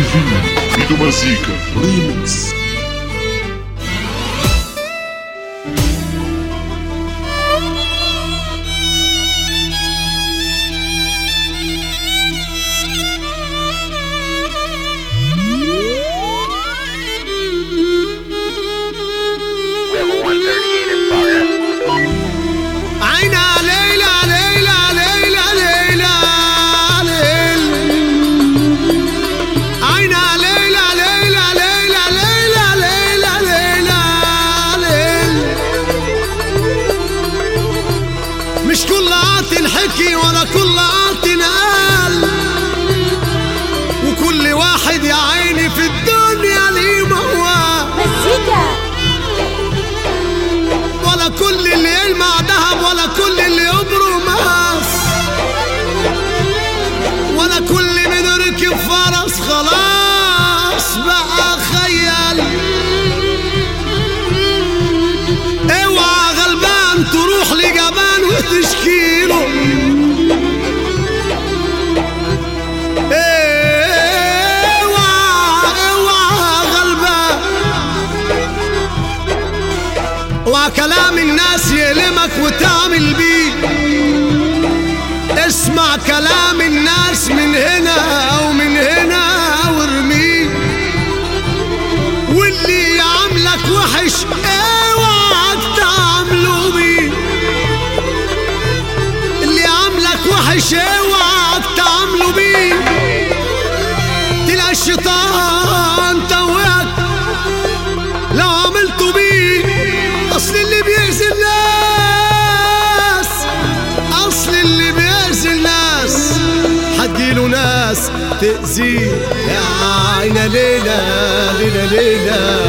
فيديو مزيكا ريمكس Level 138 in progress. عينا ليلى ليلى ليلى ليلى ليل عينا ليلى ليلى ليلى ليلى ليلى ليلى ليل مش كل عاطن حكي ولا كل عاطن قال وكل واحد يا عيني في الدنيا ليه موال مزيكا ولا كل اللي يلمع ذهب ولا كل اللي يبرق ماس ولا كل من ركب فرس خلاص بقى خيال اوعى غلبان تروح لجبان وتشكيله اوعى اوعى غلبان وكلام الناس يلمك وتعمل بيه اسمع كلام الناس من هنا او من هنا وارميه واللي يعاملك وحش اوعى تعامله بيه اللي يعاملك وحش اوعى تعامله بيه تلاقي الشيطان توهك لو عملتوا بيه اصل اللي بيأذي الناس اصل اللي بيأذي الناس هتجيله ناس تأذيه يا عينا ليلى ليلى ليلى